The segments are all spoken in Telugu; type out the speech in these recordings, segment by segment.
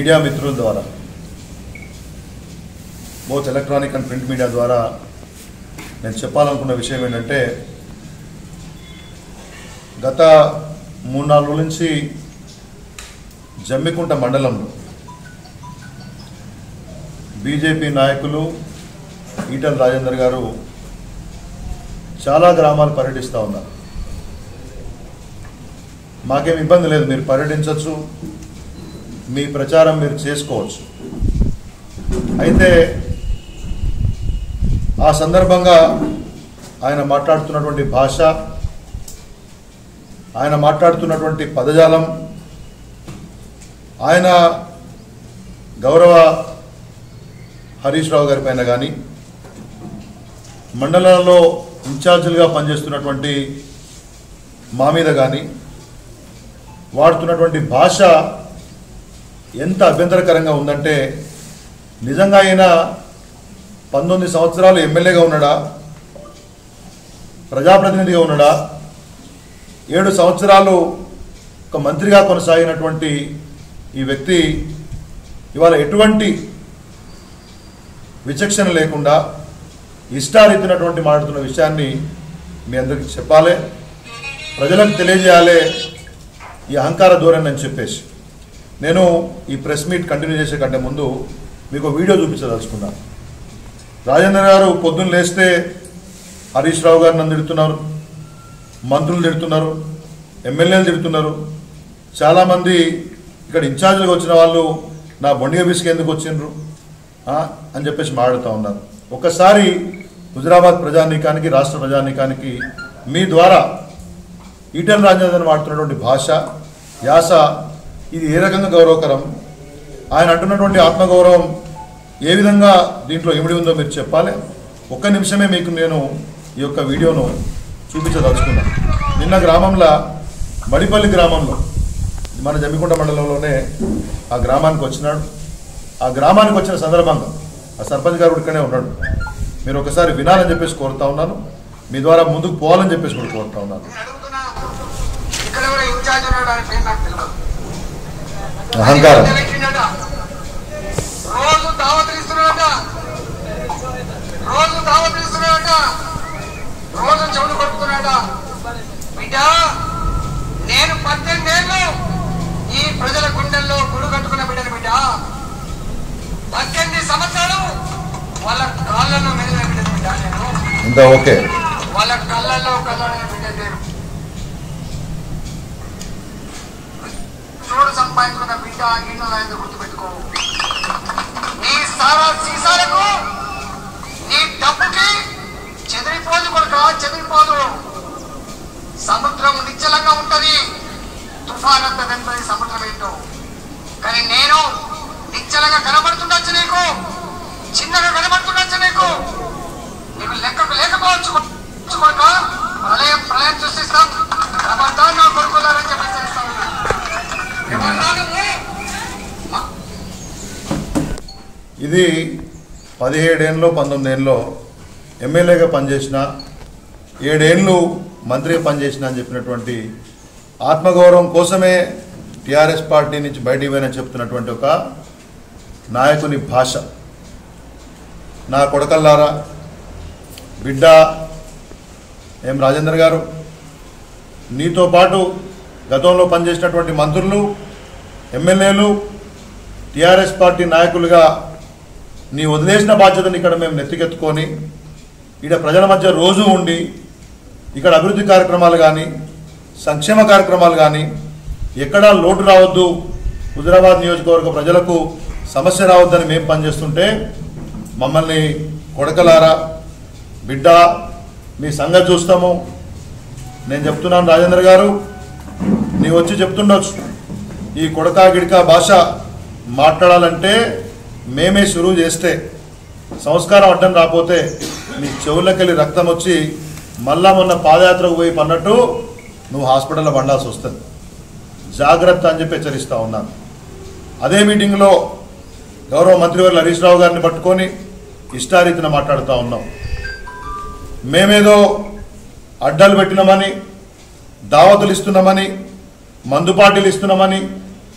మీడియా మిత్రుల ద్వారా both electronic and print media ద్వారా నేను చెప్పాలనుకున్న విషయం ఏంటంటే గత మూడు నాలుగు రోజుల నుంచి జమ్మికుంట మండలంలో బీజేపీ నాయకులు ఈటల రాజేందర్ గారు చాలా గ్రామాలు పర్యటిస్తూ ఉన్నారు మాకేం ఇబ్బంది లేదు మీరు పర్యటించవచ్చు మీ ప్రచారం మీరు చేసుకోవచ్చు అయితే ఆ సందర్భంగా ఆయన మాట్లాడుతున్నటువంటి భాష ఆయన మాట్లాడుతున్నటువంటి పదజాలం ఆయన గౌరవ హరీష్ రావు గారి పైన కానీ మండలంలో ఇన్ఛార్జీలుగా పనిచేస్తున్నటువంటి మా మీద కానీ వాడుతున్నటువంటి భాష ఎంత అభ్యంతరకరంగా ఉందంటే నిజంగా ఆయన పంతొమ్మిది సంవత్సరాలు ఎమ్మెల్యేగా ఉన్నాడా ప్రజాప్రతినిధిగా ఉన్నాడా ఏడు సంవత్సరాలు ఒక మంత్రిగా కొనసాగినటువంటి ఈ వ్యక్తి ఇవాళ ఎటువంటి విచక్షణ లేకుండా ఇష్టారీతినటువంటి మాట్లాడుతున్న విషయాన్ని మీ అందరికీ చెప్పాలి ప్రజలకు తెలియజేయాలి ఈ అహంకార ధోరణి అని చెప్పేసి నేను ఈ ప్రెస్ మీట్ కంటిన్యూ చేసే కంటే ముందు మీకు ఒక వీడియో చూపించదలుచుకున్నాను రాజేంద్ర గారు పొద్దున్న లేస్తే హరీష్ రావు గారు నన్ను తిడుతున్నారు మంత్రులు తిడుతున్నారు ఎమ్మెల్యేలు తిడుతున్నారు చాలామంది ఇక్కడ ఇన్ఛార్జ్లుగా వచ్చిన వాళ్ళు నా బొండిగ బిస్కి ఎందుకు వచ్చిండ్రు ఆ, అని చెప్పేసి మాట్లాడుతూ ఉన్నారు ఒకసారి హుజరాబాద్ ప్రజానీకానికి రాష్ట్ర ప్రజానీకానికి మీ ద్వారా ఈటల రాజేంద్రన్ వాడుతున్నటువంటి భాష యాస ఇది ఏ రకంగా గౌరవకరం ఆయన అంటున్నటువంటి ఆత్మగౌరవం ఏ విధంగా దీంట్లో ఇమిడి ఉందో మీరు చెప్పాలి ఒక్క నిమిషమే మీకు నేను ఈ యొక్క వీడియోను చూపించదలుచుకున్నాను నిన్న గ్రామంలో మడిపల్లి గ్రామంలో మన జమ్మికుంట మండలంలోనే ఆ గ్రామానికి వచ్చినాడు ఆ గ్రామానికి వచ్చిన సందర్భంగా ఆ సర్పంచ్ గారు కూడా ఇక్కడే ఉన్నాడు మీరు ఒకసారి వినాలని చెప్పేసి కోరుతా ఉన్నాను మీ ద్వారా ముందుకు పోవాలని చెప్పేసి కూడా కోరుతా ఉన్నాను అడుగుతున్నా ఇక్కడ ఎవరో ఇన్ఛార్జ్ ఉన్నాడు ఆయన పేరు నాకు తెలియదు అహంకారం ఆయన పెట్టిండట. రోజు దావతులు ఇస్తున్నాడట రోజు దావతులు ఇస్తున్నాడట రోజు చెవులు కొడుతున్నాడట బిడ్డ నేను పద్దెనిమిది ఏళ్ళు ఈ ప్రజల గుండెల్లో గుడు కట్టుకున్న బిడ్డను బిడ్డ పద్దెనిమిది సంవత్సరాలు వాళ్ళ కాళ్ళల్లో మెదిలిన బిడ్డను బిడ్డ నేను ఇంకా ఓకే వాళ్ళ కళ్ళల్లో కళ్ళని బిడ్డ నేను చూడు సంపాదించుకున్న బిడ్డ ఇల్లు ఆయన గుర్తుపెట్టుకో నీ సారా సీసాలకు నీ డబ్బుకి చెదిరిపోదు కొడుక చెదిరిపోదు సముద్రం నిశ్చలంగా ఉంటది తుఫాన్ అంత వెంటనే సముద్రం ఏంటో కానీ నేను నిశ్చలంగా కనబడుతుండొచ్చు నీకు చిన్నగా కనబడుతుండొచ్చు నీకు నీకు లెక్కకు లేకపోవచ్చు కొడుక ప్రళయం ప్రళయం సృష్టిస్తాం అబద్ధాలు నా కొడుకులారని చెప్పి చేస్తాను ఇది పదిహేడేళ్ళలో పంతొమ్మిదేళ్ళలో ఎమ్మెల్యేగా పనిచేసిన ఏడేళ్ళు మంత్రిగా పనిచేసిన అని చెప్పినటువంటి ఆత్మగౌరవం కోసమే టీఆర్ఎస్ పార్టీ నుంచి బయటికి పోయిన చెప్తున్నటువంటి ఒక నాయకుని భాష నా కొడకల్లారా బిడ్డ ఏం రాజేందర్ గారు నీతో పాటు గతంలో పనిచేసినటువంటి మంత్రులు ఎమ్మెల్యేలు టీఆర్ఎస్ పార్టీ నాయకులుగా నీ వదిలేసిన బాధ్యతని ఇక్కడ మేము నెత్తికెత్తుకొని ఇక్కడ ప్రజల మధ్య రోజు ఉండి ఇక్కడ అభివృద్ధి కార్యక్రమాలు కానీ సంక్షేమ కార్యక్రమాలు కానీ ఎక్కడా లోటు రావద్దు హుజరాబాద్ నియోజకవర్గ ప్రజలకు సమస్య రావద్దని మేము పనిచేస్తుంటే మమ్మల్ని కొడకలారా బిడ్డ మీ సంగతి చూస్తాము నేను చెప్తున్నాను రాజేంద్ర గారు నీ వచ్చి చెప్తుండొచ్చు ఈ కొడకా గిడకా భాష మాట్లాడాలంటే మేమే షురువు చేస్తే సంస్కారం అడ్డం రాకపోతే నీ చెవులకెళ్ళి రక్తం వచ్చి మళ్ళా మొన్న పాదయాత్రకు పోయి పన్నట్టు నువ్వు హాస్పిటల్లో పండాల్సి వస్తుంది జాగ్రత్త అని చెప్పి హెచ్చరిస్తా ఉన్నాను అదే మీటింగ్లో గౌరవ మంత్రివర్యులు హరీష్ రావు గారిని పట్టుకొని ఇష్టారీతిన మాట్లాడుతూ ఉన్నాం మేమేదో అడ్డాలు పెట్టినామని దావతులు ఇస్తున్నామని మందు పార్టీలు ఇస్తున్నామని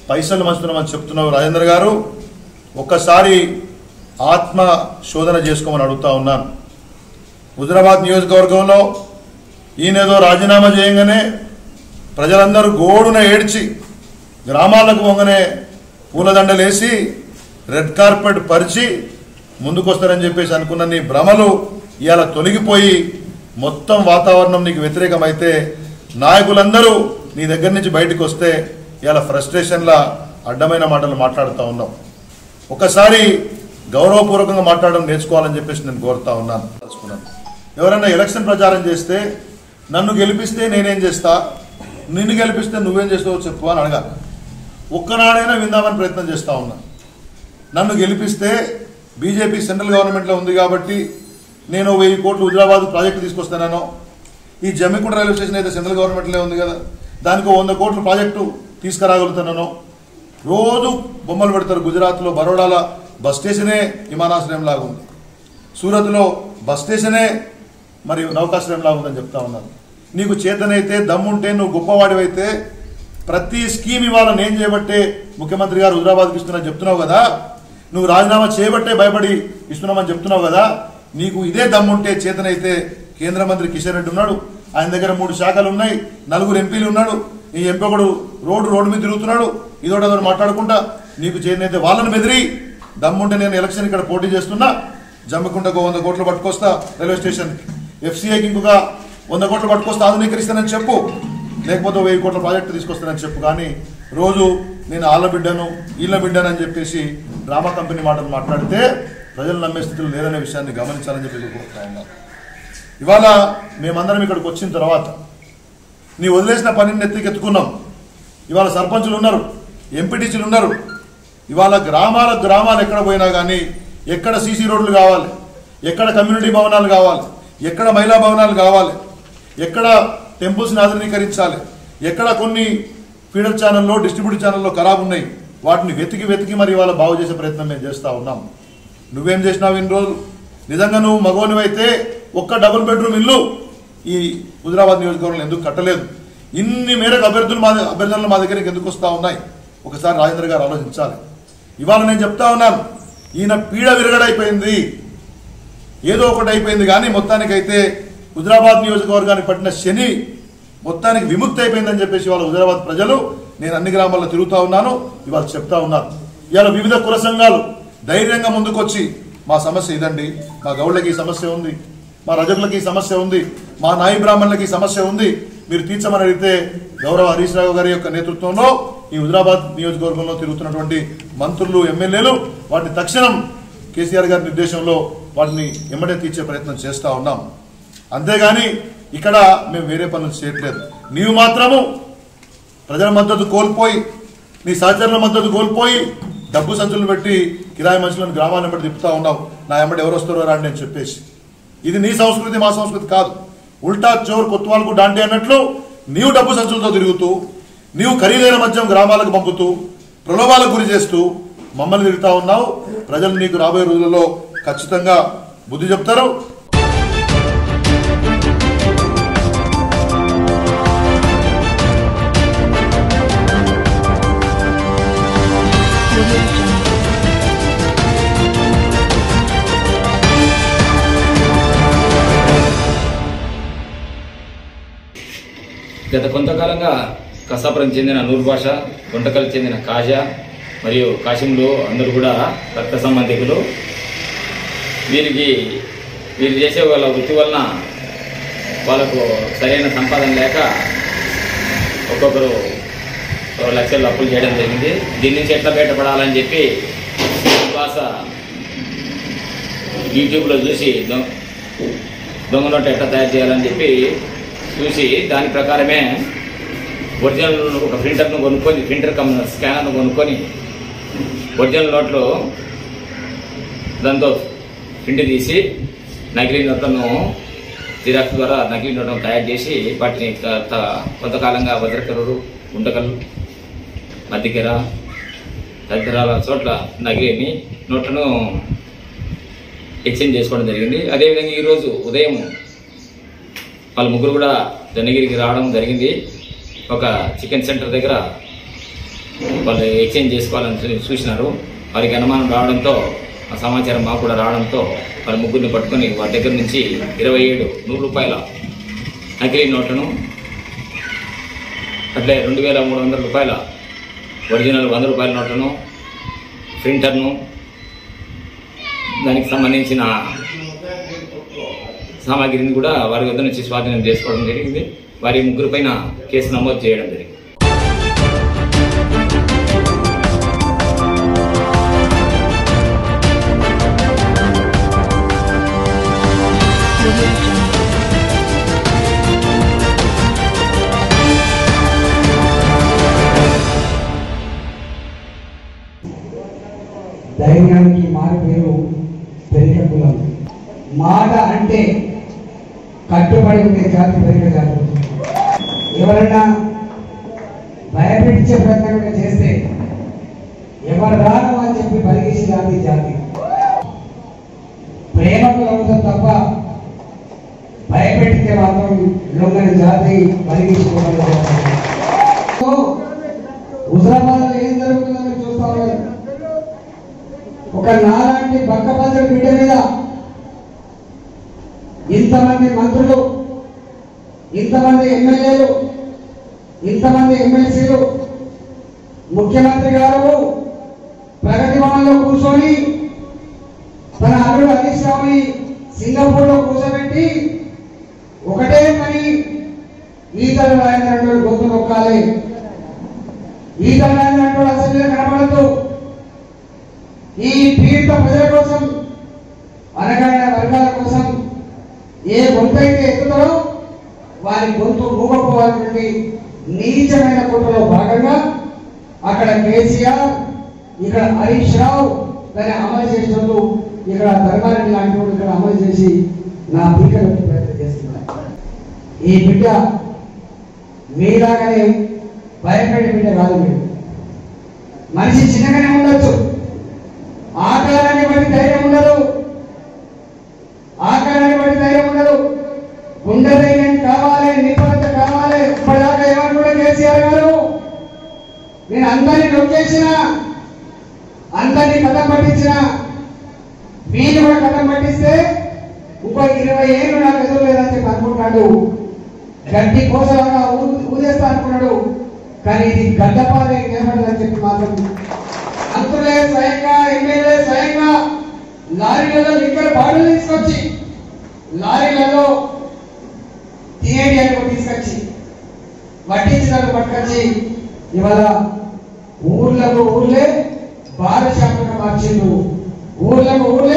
పైసలు మంచుతున్నామని చెప్తున్నావు రాజేంద్ర గారు ఒక్కసారి ఆత్మ శోధన చేసుకోమని అడుగుతా ఉన్నాను హుజరాబాద్ నియోజకవర్గంలో ఈయనేదో రాజీనామా చేయగానే ప్రజలందరూ గోడున ఏడ్చి గ్రామాలకు వంగనే పూలదండలేసి రెడ్ కార్పెట్ పరిచి ముందుకొస్తారని చెప్పేసి అనుకున్న నీ భ్రమలు ఇవాళ తొలగిపోయి మొత్తం వాతావరణం నీకు వ్యతిరేకమైతే నాయకులందరూ నీ దగ్గర నుంచి బయటకు వస్తే ఇవాళ ఫ్రస్ట్రేషన్లా అడ్డమైన మాటలు మాట్లాడుతూ ఉన్నాం ఒకసారి గౌరవపూర్వకంగా మాట్లాడడం నేర్చుకోవాలని చెప్పేసి నేను కోరుతా ఉన్నాను తలుచుకున్నాను ఎవరైనా ఎలక్షన్ ప్రచారం చేస్తే నన్ను గెలిపిస్తే నేనేం చేస్తా నిన్ను గెలిపిస్తే నువ్వేం చేస్తావో చెప్పు అని అడగాలి ఒక్కనాడైనా విందామని ప్రయత్నం చేస్తా ఉన్నా నన్ను గెలిపిస్తే బీజేపీ సెంట్రల్ గవర్నమెంట్లో ఉంది కాబట్టి నేను వెయ్యి కోట్లు హుజరాబాద్ ప్రాజెక్టు తీసుకొస్తానో ఈ జమ్మికుంట రైల్వే స్టేషన్ అయితే సెంట్రల్ గవర్నమెంట్లో ఉంది కదా దానికి ఓ వంద కోట్ల ప్రాజెక్టు తీసుకురాగలుగుతానో రోజు బొమ్మలు పెడతారు గుజరాత్లో బరోడాల బస్ స్టేషనే విమానాశ్రయం లాగా ఉంది సూరత్లో బస్ స్టేషనే మరి నౌకాశ్రయం లాగా ఉందని చెప్తా ఉన్నాను నీకు చేతనైతే దమ్ముంటే నువ్వు గొప్పవాడివైతే ప్రతి స్కీమ్ ఇవాళ నేను చేయబట్టే ముఖ్యమంత్రి గారు హుజరాబాద్కి ఇస్తున్నా చెప్తున్నావు కదా నువ్వు రాజీనామా చేయబట్టే భయపడి ఇస్తున్నామని చెప్తున్నావు కదా నీకు ఇదే దమ్ముంటే చేతనైతే కేంద్ర మంత్రి కిషన్ రెడ్డి ఉన్నాడు ఆయన దగ్గర మూడు శాఖలు ఉన్నాయి నలుగురు ఎంపీలు ఉన్నాడు ఈ ఎంపీ ఒకడు రోడ్డు రోడ్డు మీద తిరుగుతున్నాడు ఇదోటి అదొకటి మాట్లాడుకుంటా నీకు చేతనైతే వాళ్ళని బెదిరి దమ్ముంటే నేను ఎలక్షన్ ఇక్కడ పోటీ చేస్తున్నా జమ్మికుంటకు వంద కోట్లు పట్టుకొస్తా రైల్వే స్టేషన్ ఎఫ్సీఐకి ఇంకొక వంద కోట్లు పట్టుకొస్తా ఆధునీకరిస్తానని చెప్పు లేకపోతే వెయ్యి కోట్ల ప్రాజెక్టు తీసుకొస్తానని చెప్పు కానీ రోజు నేను ఆళ్ళ బిడ్డను ఈళ్ళ బిడ్డను అని చెప్పేసి డ్రామా కంపెనీ మాటలు మాట్లాడితే ప్రజలు నమ్మే స్థితిలో లేదనే విషయాన్ని గమనించాలని చెప్పి కోరుతా ఉన్నాను ఇవాళ మేమందరం ఇక్కడికి వచ్చిన తర్వాత నీ వదిలేసిన పనిని నెత్తికెత్తుకున్నాం ఇవాళ సర్పంచులు ఉన్నారు ఎంపీటీసీలు ఉన్నారు ఇవాళ గ్రామాల గ్రామాలు ఎక్కడ పోయినా కానీ ఎక్కడ సీసీ రోడ్లు కావాలి ఎక్కడ కమ్యూనిటీ భవనాలు కావాలి ఎక్కడ మహిళా భవనాలు కావాలి ఎక్కడ టెంపుల్స్ని ఆధునీకరించాలి ఎక్కడ కొన్ని ఫీడర్ ఛానల్లో డిస్ట్రిబ్యూటర్ ఛానల్లో ఖరాబ్ ఉన్నాయి వాటిని వెతికి వెతికి మరి ఇవాళ బాగు చేసే ప్రయత్నం మేము చేస్తా ఉన్నాం నువ్వేం చేసినావు ఇన్ని రోజులు నిజంగా నువ్వు మగోనివైతే ఒక్క డబుల్ బెడ్రూమ్ ఇల్లు ఈ హుజరాబాద్ నియోజకవర్గంలో ఎందుకు కట్టలేదు ఇన్ని మేరకు అభ్యర్థులు మా అభ్యర్థులు మా దగ్గరికి ఎందుకు వస్తూ ఉన్నాయి ఒకసారి రాజేంద్ర గారు ఆలోచించాలి ఇవాళ నేను చెప్తా ఉన్నాను ఈయన పీడ విరగడైపోయింది ఏదో ఒకటి అయిపోయింది కానీ మొత్తానికైతే హుజరాబాద్ నియోజకవర్గానికి పట్టిన శని మొత్తానికి విముక్తి అయిపోయిందని చెప్పేసి ఇవాళ హుజరాబాద్ ప్రజలు నేను అన్ని గ్రామాల్లో తిరుగుతా ఉన్నాను ఇవాళ చెప్తా ఉన్నాను ఇవాళ వివిధ కుల సంఘాలు ధైర్యంగా ముందుకొచ్చి మా సమస్య ఇదండి మా గౌళ్ళకి ఈ సమస్య ఉంది మా రజకులకి ఈ సమస్య ఉంది మా నాయి బ్రాహ్మణులకి ఈ సమస్య ఉంది మీరు తీర్చమని అడిగితే గౌరవ హరీష్ రావు గారి యొక్క నేతృత్వంలో ఈ హుజరాబాద్ నియోజకవర్గంలో తిరుగుతున్నటువంటి మంత్రులు ఎమ్మెల్యేలు వాటిని తక్షణం కేసీఆర్ గారి నిర్దేశంలో వాటిని ఎమ్మడే తీర్చే ప్రయత్నం చేస్తా ఉన్నాం అంతేగాని ఇక్కడ మేము వేరే పనులు చేయట్లేదు నీవు మాత్రము ప్రజల మద్దతు కోల్పోయి నీ సహచరుల మద్దతు కోల్పోయి డబ్బు సంచులు పెట్టి కిరాయి మనుషులను గ్రామాన్ని బట్టి తిప్పుతా ఉన్నావు నా ఎమ్మటి ఎవరు వస్తారో రాండి అని చెప్పేసి ఇది నీ సంస్కృతి మా సంస్కృతి కాదు ఉల్టా చోర్ కొత్వాలకు డాండి అన్నట్లు నీవు డబ్బు సంచులతో తిరుగుతూ నీవు ఖరీదైన మద్యం గ్రామాలకు పంపుతూ ప్రలోభాలకు గురి చేస్తూ మమ్మల్ని తిరుగుతా ఉన్నావు ప్రజలు నీకు రాబోయే రోజులలో ఖచ్చితంగా బుద్ధి చెప్తారు గత కొంతకాలంగా కసాపురం చెందిన నూరు భాష గుంటకల్ చెందిన కాజా మరియు కాశీంలు అందరూ కూడా రక్త సంబంధికులు వీరికి వీరు చేసే వాళ్ళ వృత్తి వలన వాళ్ళకు సరైన సంపాదన లేక ఒక్కొక్కరు ఒక లక్షలు అప్పులు చేయడం జరిగింది దీని నుంచి ఎట్లా బయటపడాలని చెప్పి భాష యూట్యూబ్లో చూసి దొ- దొంగ నోట్ ఎట్లా తయారు చేయాలని చెప్పి చూసి దాని ప్రకారమే ఒరిజినల్ ఒక ప్రింటర్ను కొనుక్కొని ప్రింటర్ కమ్ స్కానర్ను కొనుక్కొని ఒరిజినల్ నోట్లు దాంతో ప్రింట్ తీసి నకిలీ నోట్లను జిరాక్స్ ద్వారా నకిలీ నోట్లను తయారు చేసి వాటిని త- త- కొంతకాలంగా భద్రకరూరు గుంటకల్ మధ్యకెర తదితరాల చోట్ల నకిలీ నోట్లను ఎక్స్చేంజ్ చేసుకోవడం జరిగింది అదేవిధంగా ఈరోజు ఉదయం వాళ్ళ ముగ్గురు కూడా జనగిరికి రావడం జరిగింది ఒక చికెన్ సెంటర్ దగ్గర వాళ్ళు ఎక్స్చేంజ్ చేసుకోవాలని చూ- చూసినారు వారికి అనుమానం రావడంతో ఆ సమాచారం మాకు కూడా రావడంతో వాళ్ళ ముగ్గురిని పట్టుకొని వారి దగ్గర నుంచి ఇరవై ఏడు నూరు రూపాయల నకిలీ నోట్లను అట్లే రెండు వేల మూడు వందల రూపాయల ఒరిజినల్ వంద రూపాయల నోట్లను ప్రింటర్ను దానికి సంబంధించిన సామాగ్రిని కూడా వారి వద్ద నుంచి స్వాధీనం చేసుకోవడం జరిగింది వారి ముగ్గురు పైన కేసు నమోదు చేయడం జరిగింది ధైర్యానికి మారు పేరు పెరిగ కులం మాట అంటే కట్టుబడి ఉండే జాతి పెరిగ జాతి ఎవరైనా భయపెట్టించే ప్రయత్నం కనుక చేస్తే ఎవరు రాను అని చెప్పి పరిగేసి జాతి జాతి ప్రేమకు లొంగడం తప్ప భయపెట్టితే మాత్రం లొంగని జాతి పరిగెత్తుకోవడం హుజరాబాద్ ఏం జరుగుతుందో మీరు చూస్తా ఉన్నారు ఒక నాలాంటి బక్కపల్లి బిడ్డ మీద ఇంతమంది మంత్రులు ఇంతమంది ఎమ్మెల్యేలు ఇంతమంది ఎమ్మెల్సీలు ముఖ్యమంత్రి గారు ప్రగతి భవన్లో కూర్చొని తన అల్లుడు హరీష్ రావుని సింగపూర్లో కూర్చోబెట్టి ఒకటే పని ఈతలు రాయనటువంటి గొంతు నొక్కాలి ఈతలు రాయనటువంటి అసెంబ్లీలో కనబడద్దు ఈ పీడిత ప్రజల కోసం అనగానే వర్గాల కోసం ఏ గొంతు అయితే ఎత్తుతారో వారి గొంతు మూగపోవాలన్నటువంటి నీచమైన కుట్రలో భాగంగా అక్కడ కేసీఆర్ ఇక్కడ హరీష్ రావు దాన్ని అమలు చేసినట్టు ఇక్కడ ధర్మారెడ్డి లాంటి వాడు ఇక్కడ అమలు చేసి నా పీకలు ప్రయత్నం చేస్తున్నారు ఈ బిడ్డ మీలాగానే భయపడే బిడ్డ కాదు మీరు మనిషి చిన్నగానే ఉండొచ్చు ఆకారాన్ని బట్టి ధైర్యం ఉండదు ఆకారాన్ని బట్టి ధైర్యం ఉండదు గుండె ధైర్యం కావాలి నిపుణత కావాలి ఇప్పటిదాకా ఏమని కూడా కేసీఆర్ గారు నేను అందరినీ నొక్కేసిన అందరినీ కథం పట్టించిన మీరు కూడా కథం పట్టిస్తే ఇంకో ఇరవై ఏళ్ళు నాకు ఎదురు లేదని చెప్పి అనుకుంటాడు గడ్డి కోసలాగా ఊ- ఊదేస్తా అనుకున్నాడు కానీ ఇది గడ్డపాలే ఏమని చెప్పి మాత్రం మంత్రులే స్వయంగా ఎమ్మెల్యే స్వయంగా లారీలలో లిక్కర్ బాటలు తీసుకొచ్చి లారీలలో తినేటియాలకు తీసుకొచ్చి వడ్డించినట్టు పట్టుకొచ్చి ఇవాళ ఊర్లకు ఊర్లే బార్ షాపులుగా మార్చిండు ఊర్లకు ఊర్లే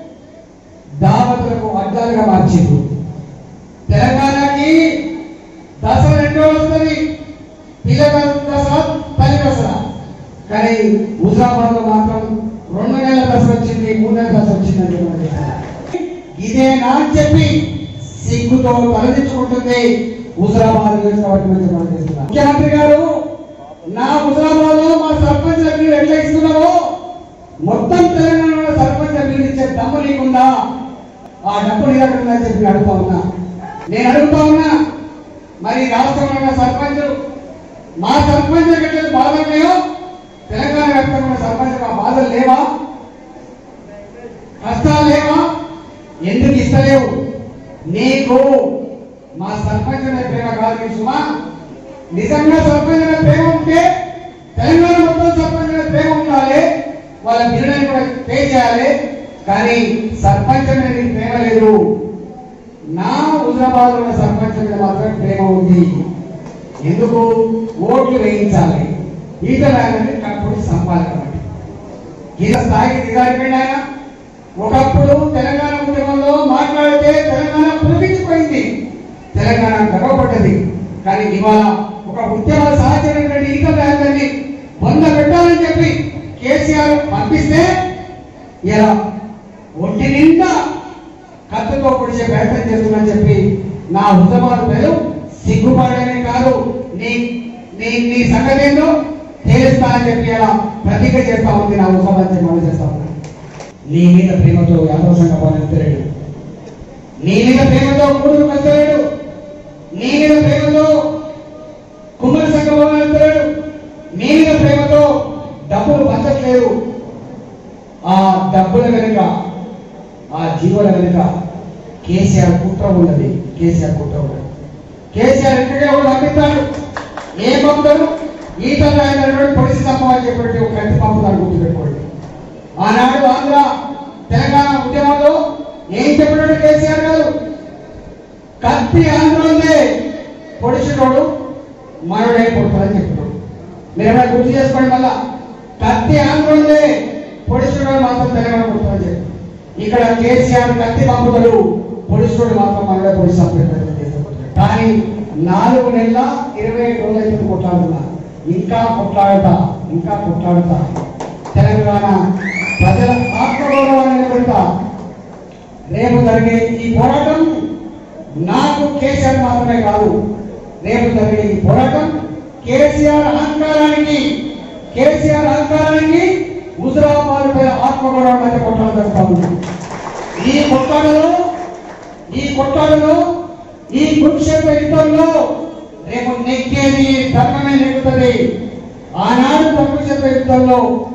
దావతులకు అడ్డాలుగా మార్చిండు తెలంగాణకి దసరా రెండో వస్తుంది పిల్లల దసరా తల్లి దసరా కానీ హుజరాబాద్ లో మాత్రం రెండు నెలల దశ వచ్చింది మూడు నెలల దశ వచ్చింది అని చెప్పి మనకి. ఇదేనా అని చెప్పి సిగ్గుతో తలదించుకుంటుంది హుజరాబాద్ నియోజకవర్గం నుంచి మనం చేస్తున్నాం ముఖ్యమంత్రి గారు నా హుజరాబాద్ లో మా సర్పంచ్ మీరు ఎట్లా ఇస్తున్నావో మొత్తం తెలంగాణలో సర్పంచ్ మీరు ఇచ్చే దమ్ము నీకుందా ఆ డబ్బు నీ దగ్గర ఉందని చెప్పి నేను అడుగుతా ఉన్నా నేను అడుగుతా ఉన్నా మరి రాష్ట్రంలో ఉన్న సర్పంచ్ మా సర్పంచ్ ఎట్లా బాధలు ఉన్నాయో తెలంగాణ వ్యాప్తంగా ఉన్న సర్పంచ్ ఆ బాధలు లేవా కష్టాలు లేవా ఎందుకు ఇస్తలేవు నీకు మా సర్పంచ్ అనే ప్రేమ కాదు నీ సుమా నిజంగా సర్పంచ్ అనే ప్రేమ ఉంటే తెలంగాణ మొత్తం సర్పంచ్ అనే ప్రేమ ఉండాలి వాళ్ళ బిల్లుని కూడా పే చేయాలి కానీ సర్పంచ్ మీద నీకు ప్రేమ లేదు నా హుజరాబాద్ ఉన్న సర్పంచ్ మీద మాత్రం ప్రేమ ఉంది ఎందుకు ఓట్లు వేయించాలి ఈట రాగానే కప్పుడు సంపాదన గీత స్థాయికి దిగారిపోయింది ఆయన ఒకప్పుడు తెలంగాణ ఉద్యమంలో మాట్లాడితే తెలంగాణ పులిపించిపోయింది తెలంగాణ గర్వపడ్డది కానీ ఇవాళ ఒక ఉద్యమ సహచరైనటువంటి ఈట రాగాన్ని వంద పెట్టాలని చెప్పి కేసీఆర్ పంపిస్తే ఇలా ఒంటి నిండా కత్తుతో పొడిచే ప్రయత్నం చేస్తుందని చెప్పి నా హృదయాలు పేరు సిగ్గుపడనే కాదు నీ నీ నీ సంగతి ఏందో తేలుస్తా అని చెప్పి అలా ప్రతిజ్ఞ చేస్తా ఉంది నా హృదయం చెప్పి మనం చేస్తా ఉన్నా నీ మీద ప్రేమతో యాదవ సంఘం ఎత్తలేడు నీ మీద ప్రేమతో కూడు ఎత్తలేడు నీ మీద ప్రేమతో కుమ్మరి సంఘం ఎత్తలేడు నీ మీద ప్రేమతో లేదు ఆ డబ్బుల వెనుక ఆ జీవుల వెనుక కేసీఆర్ కుట్ర ఉన్నది కేసీఆర్ కుట్ర ఉన్నది కేసీఆర్ ఎక్కడే ఒకడు పంపిస్తాడు ఏ పంపుతాడు ఈతలు రాయనటువంటి పొడిసి తప్పమని చెప్పినట్టు ఒక కంటి పంపుతాడు గుర్తుపెట్టుకోండి ఆనాడు ఆంధ్ర తెలంగాణ ఉద్యమంలో ఏం చెప్పినట్టు కేసీఆర్ గారు కత్తి ఆంధ్ర ఉందే పొడిచినోడు మనోడే పుడతాడని చెప్పాడు మీరు ఏమైనా గుర్తు చేసుకోండి మళ్ళా కత్తి ఆంధ్ర ఉందే పొడిచినోడు మాత్రం తెలంగాణ పుడతాడని చెప్పి ఇక్కడ కేసీఆర్ కత్తి పంపుతాడు పొడిచినోడు మాత్రం మనోడే పొడిచి చంపేటట్టు చేస్తాడు. కానీ నాలుగు నెలల ఇరవై ఐదు రోజులు అయితే కొట్లాడుతున్నా ఇంకా కొట్లాడతా ఇంకా కొట్లాడతా తెలంగాణ ప్రజల ఆత్మగౌరవాన్ని నిలబెడతా రేపు జరిగే ఈ పోరాటం నాకు కేసీఆర్ మాత్రమే కాదు రేపు జరిగే ఈ పోరాటం కేసీఆర్ అహంకారానికి కేసీఆర్ అహంకారానికి హుజరాబాద్ పై ఆత్మగౌరవం మధ్య కొట్లాడ జరుగుతా ఉంది ఈ కొట్లాడలో ఈ కొట్లాడలో ఈ కురుక్షేత్ర యుద్ధంలో రేపు నెక్కేది ధర్మమే నెక్కుతుంది ఆనాడు కురుక్షేత్ర యుద్ధంలో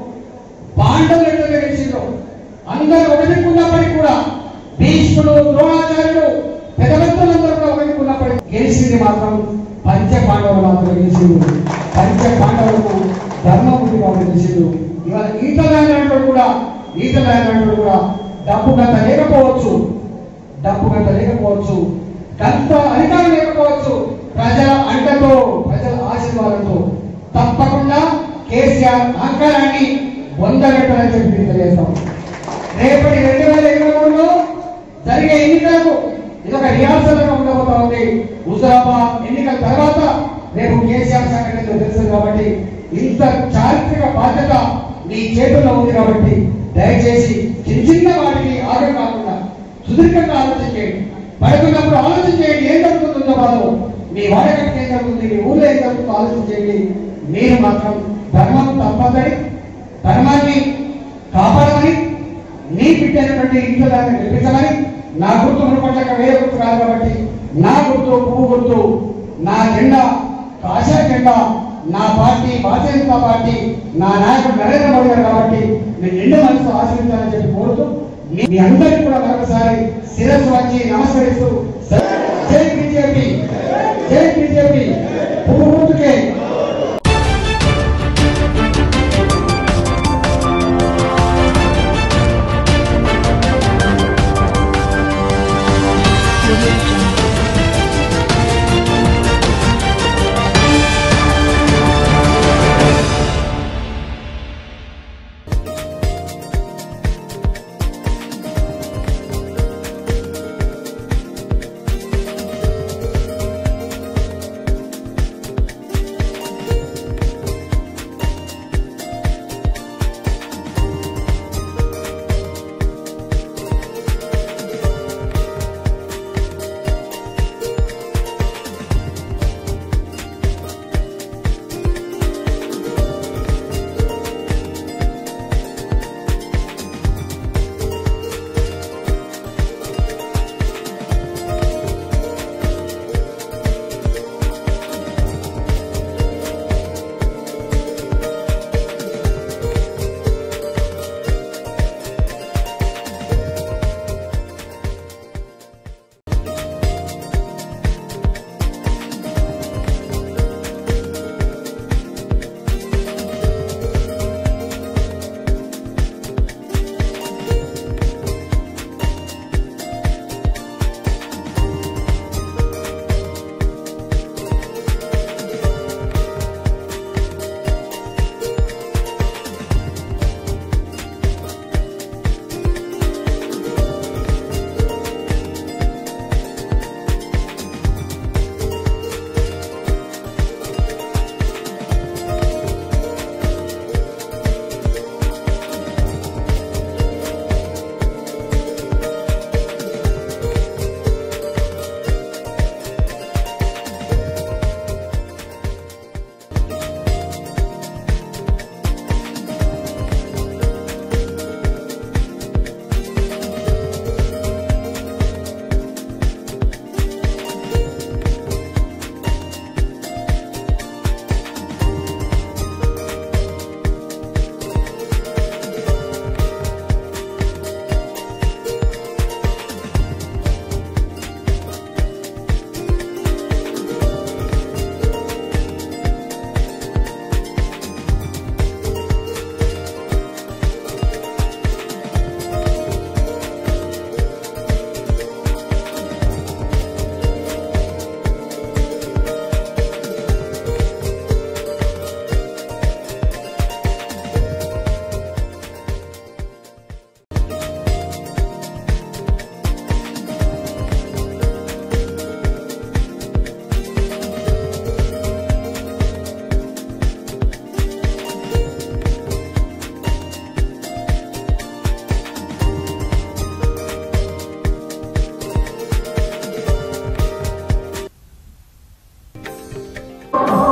పాండవులు ఎట్లా గెలిచిండ్రు అందరూ ఒకటికున్నప్పటికీ కూడా భీష్ముడు ద్రోణాచార్యుడు పెద్దలందరూ కూడా ఒకటికున్నప్పటికీ గెలిచింది మాత్రం పంచ పాండవులు మాత్రం గెలిచింది పంచ పాండవులకు ధర్మబుద్ధి కాబట్టి గెలిచిండు ఇవాళ ఈత రాయనటువంటి కూడా ఈత రాయనటువంటి కూడా డబ్బు గంట లేకపోవచ్చు డబ్బు గంట లేకపోవచ్చు గంత అధికారం లేకపోవచ్చు ప్రజల అండతో ప్రజల ఆశీర్వాదంతో తప్పకుండా కేసీఆర్ అహంకారాన్ని పొందగట్టని చెప్పి తెలియజేస్తాం రేపటి రెండు వేల ఇరవై మూడులో జరిగే ఎన్నికలకు ఇది ఒక రిహార్సల్గా ఉండబోతా ఉంది హుజరాబాద్ ఎన్నికల తర్వాత రేపు కేసీఆర్ సంఘటన తెలుస్తుంది కాబట్టి ఇంత చారిత్రక బాధ్యత మీ చేతుల్లో ఉంది కాబట్టి దయచేసి చిన్న చిన్న వాటికి ఆగం కాకుండా సుదీర్ఘంగా ఆలోచన చేయండి పడుకున్నప్పుడు ఆలోచన చేయండి ఏం జరుగుతుంది హుజరాబాద్లో మీ వాడకట్టు ఏం జరుగుతుంది మీ ఊళ్ళో ఏం జరుగుతుందో ఆలోచన చేయండి మీరు మాత్రం ధర్మం తప్పదని ధర్మాన్ని కాపాడమని నీ బిడ్డైనటువంటి ఇంట్లో దాన్ని గెలిపించమని నా గుర్తు మునుపట్లక వేరే గుర్తు కాదు కాబట్టి నా గుర్తు పువ్వు గుర్తు నా జెండా కాషాయ జెండా నా పార్టీ భారతీయ జనతా పార్టీ నా నాయకుడు నరేంద్ర మోడీ గారు కాబట్టి మీరు నిండు మనసు ఆశీర్వించాలని చెప్పి కోరుతూ మీ మీ అందరికీ కూడా మరొకసారి శిరస్సు వచ్చి నమస్కరిస్తూ జై బీజేపీ జై బీజేపీ పువ్వు గుర్తుకే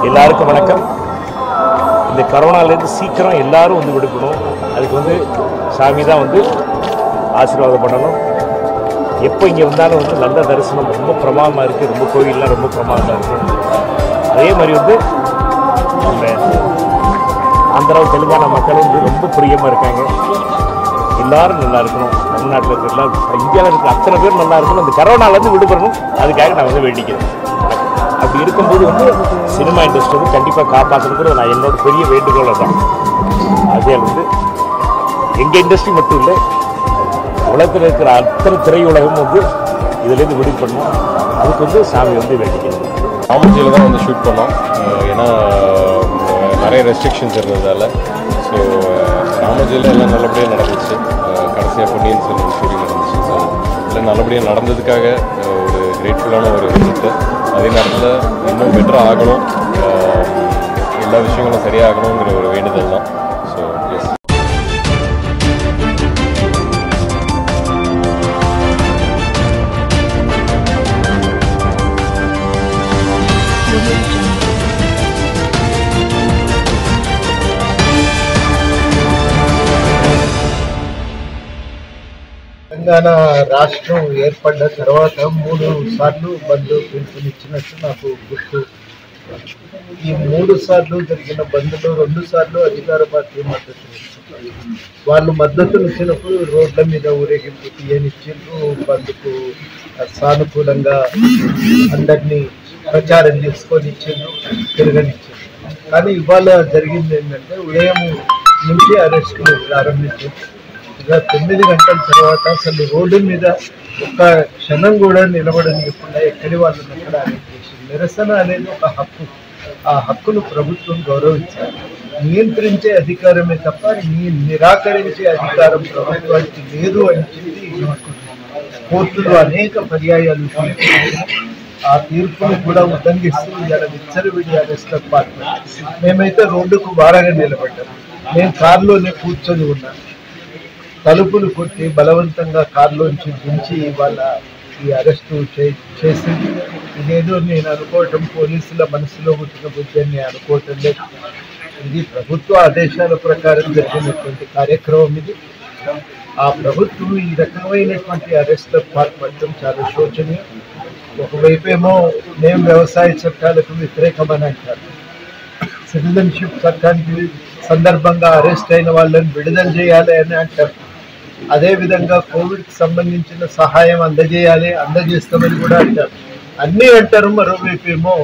எல்லாருக்கும் வணக்கம் இந்த கரோனாலேருந்து சீக்கிரம் எல்லாரும் வந்து விடுக்கணும் அதுக்கு வந்து சாமி தான் வந்து ஆசீர்வாதம் பண்ணணும் எப்போ இங்கே வந்தாலும் வந்து நல்ல தரிசனம் ரொம்ப பிரமாதமாக இருக்குது ரொம்ப கோயிலெலாம் ரொம்ப பிரமாதமாக இருக்குது அதே மாதிரி வந்து நம்ம ஆந்திரா தெலுங்கானா மக்களும் வந்து ரொம்ப பிரியமாக இருக்காங்க எல்லாரும் நல்லா இருக்கணும் தமிழ்நாட்டில் இருக்கிற எல்லாரும் இந்தியாவில் இருக்கிற அத்தனை பேர் நல்லா இருக்கணும் இந்த கரோனாலேருந்து விடுபடணும் அதுக்காக நான் வந்து வேண்டிக்கிறேன் அப்படி இருக்கும்போது வந்து சினிமா இண்டஸ்ட்ரி வந்து கண்டிப்பாக காப்பாற்றணுங்கிறது நான் என்னோட பெரிய வேண்டுகோளை தான் அதே வந்து எங்கள் இண்டஸ்ட்ரி மட்டும் இல்லை உலகத்தில் இருக்கிற அத்தனை திரையுலகம் வந்து இதுலேருந்து விடுபடணும் அதுக்கு வந்து சாமி வந்து வேண்டிக்கிறது ராமஜியில் தான் வந்து ஷூட் பண்ணோம் அஹ் ஏன்னா அஹ் நிறைய ரெஸ்ட்ரிக்ஷன்ஸ் இருந்ததால் ஸோ ராமஜியில் எல்லாம் நல்லபடியாக நடந்துச்சு கடைசியாக பொன்னியின் செல்வன் ஷூட்டிங் நடந்துச்சு ஸோ எல்லாம் நல்லபடியாக நடந்ததுக்காக அஹ் ஒரு கிரேட்ஃபுல்லான ஒரு விஷயத்தை அதே நேரத்தில் இன்னும் பெட்டராக ஆகணும் அஹ் எல்லா விஷயங்களும் சரியாகணுங்கிற ஒரு வேண்டுதல் தான் ஸோ எஸ் తెలంగాణ రాష్ట్రం ఏర్పడ్డ తర్వాత మూడు సార్లు బంద్ పిలుపునిచ్చినట్టు నాకు గుర్తు ఈ మూడు సార్లు జరిగిన బంద్లో రెండు సార్లు అధికార పార్టీ మద్దతు ఇచ్చింది. వాళ్ళు మద్దతులు ఇచ్చినప్పుడు రోడ్ల మీద ఊరేగింపు తీయనిచ్చిండ్రు బంద్కు సానుకూలంగా అందరినీ ప్రచారం చేసుకొని ఇచ్చిండ్రు తిరగనిచ్చిండ్రు కానీ ఇవాళ జరిగింది ఏంటంటే ఉదయం నుంచి అరెస్టులు ప్రారంభించారు ఇక తొమ్మిది గంటల తర్వాత అసలు రోడ్డు మీద ఒక్క క్షణం కూడా నిలబడనియకుండా ఎక్కడి వాళ్ళని అక్కడ అరెస్ట్ చేసి నిరసన అనేది ఒక హక్కు ఆ హక్కును ప్రభుత్వం గౌరవించాలి నియంత్రించే అధికారమే తప్ప నీ నిరాకరించే అధికారం ప్రభుత్వానికి లేదు అని చెప్పి కోర్టులు అనేక పర్యాయాలు తీర్పు ఇచ్చాయి. ఆ తీర్పును కూడా ఉల్లంఘిస్తూ ఇలా విచ్చలవిడి అరెస్ట్లకు పాల్పడ్డారు మేమైతే రోడ్డుకు వారగా నిలబడ్డాం నేను కారులోనే కూర్చొని ఉన్నాను తలుపులు కొట్టి బలవంతంగా కారులోంచి దించి వాళ్ళ ఈ అరెస్టు చే- చేసింది ఇదేదో నేను అనుకోవటం పోలీసుల మనసులో పుట్టిన బుద్ధి అని నేను అనుకోవటం లేదు ఇది ప్రభుత్వ ఆదేశాల ప్రకారం జరిగినటువంటి కార్యక్రమం ఇది ఆ ప్రభుత్వం ఈ రకమైనటువంటి అరెస్టులకు పాల్పడటం చాలా శోచనీయం ఒకవైపేమో మేము వ్యవసాయ చట్టాలకు వ్యతిరేకమని అంటారు సిటిజన్షిప్ చట్టానికి సందర్భంగా అరెస్ట్ అయిన వాళ్ళని విడుదల చేయాలి అని అంటారు అదేవిధంగా కోవిడ్కి సంబంధించిన సహాయం అందజేయాలి అందజేస్తామని కూడా అంటారు అన్నీ అంటారు మరోవైపు ఏమో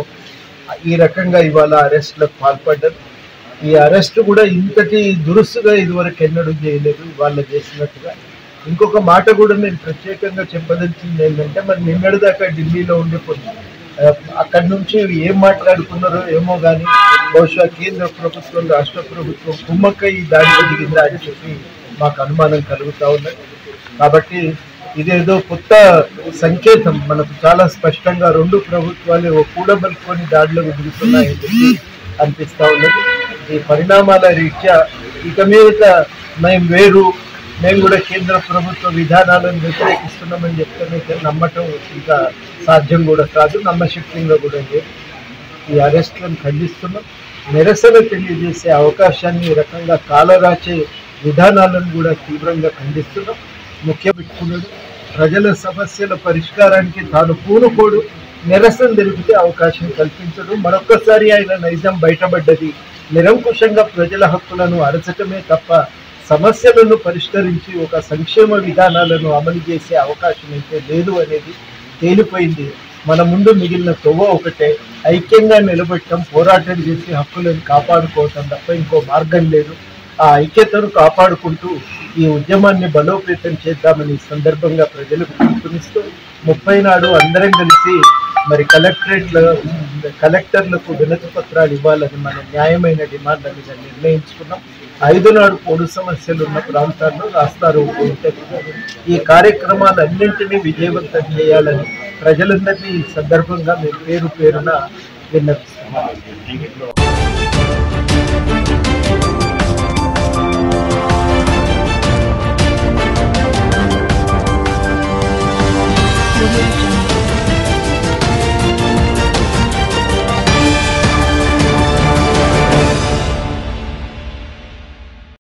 ఈ రకంగా ఇవాళ అరెస్టులకు పాల్పడ్డారు ఈ అరెస్ట్ కూడా ఇంతటి దురుసుగా ఇదివరకు ఎన్నడూ చేయలేదు ఇవాళ చేసినట్టుగా ఇంకొక మాట కూడా నేను ప్రత్యేకంగా చెప్పదలిచింది ఏంటంటే మరి నిన్నటి దాకా ఢిల్లీలో ఉండిపోయింది ఆ, అక్కడి నుంచి ఏం మాట్లాడుకున్నారో ఏమో కానీ బహుశా కేంద్ర ప్రభుత్వం రాష్ట్ర ప్రభుత్వం కుమ్మక్క ఈ దాడిలో దిగిందా అని చెప్పి మాకు అనుమానం కలుగుతా ఉన్నది కాబట్టి ఇదేదో కొత్త సంకేతం మనకు చాలా స్పష్టంగా రెండు ప్రభుత్వాలు ఓ కూడబలుకొని దాడిలోకి దిగుతున్నాయని చెప్పి అనిపిస్తా ఉన్నది ఈ పరిణామాల రీత్యా ఇక మీద మేము వేరు మేము కూడా కేంద్ర ప్రభుత్వ విధానాలను వ్యతిరేకిస్తున్నామని చెప్తే నమ్మటం ఇంకా సాధ్యం కూడా కాదు నమ్మశక్యంగా కూడా లేదు ఈ అరెస్టులను ఖండిస్తున్నాం నిరసన తెలియజేసే అవకాశాన్ని ఈ రకంగా కాలరాచే విధానాలను కూడా తీవ్రంగా ఖండిస్తున్నాం ముఖ్య పెట్టుకున్నాడు ప్రజల సమస్యల పరిష్కారానికి తాను పూనుకోడు నిరసన తెలిపితే అవకాశం కల్పించడు మరొక్కసారి ఆయన నైజం బయటపడ్డది నిరంకుశంగా ప్రజల హక్కులను అరచటమే తప్ప సమస్యలను పరిష్కరించి ఒక సంక్షేమ విధానాలను అమలు చేసే అవకాశం అయితే లేదు అనేది తేలిపోయింది మన ముందు మిగిలిన తొవ్వ ఒకటే ఐక్యంగా నిలబెట్టడం పోరాటం చేసి హక్కులను కాపాడుకోవటం తప్ప ఇంకో మార్గం లేదు ఆ ఐక్యతను కాపాడుకుంటూ ఈ ఉద్యమాన్ని బలోపేతం చేద్దామని ఈ సందర్భంగా ప్రజలకు పిలుపునిస్తూ ముప్పై నాడు అందరం కలిసి మరి కలెక్టరేట్ల కలెక్టర్లకు వినతి పత్రాలు ఇవ్వాలని మన న్యాయమైన డిమాండ్ల మీద నిర్ణయించుకున్నాం ఐదు నాడు పొడు సమస్యలు ఉన్న ప్రాంతాల్లో రాస్తారు ఉంటుంది ఈ కార్యక్రమాలన్నింటినీ విజయవంతం చేయాలని ప్రజలందరినీ ఈ సందర్భంగా మేము పేరు పేరున విన్నపిస్తున్నాం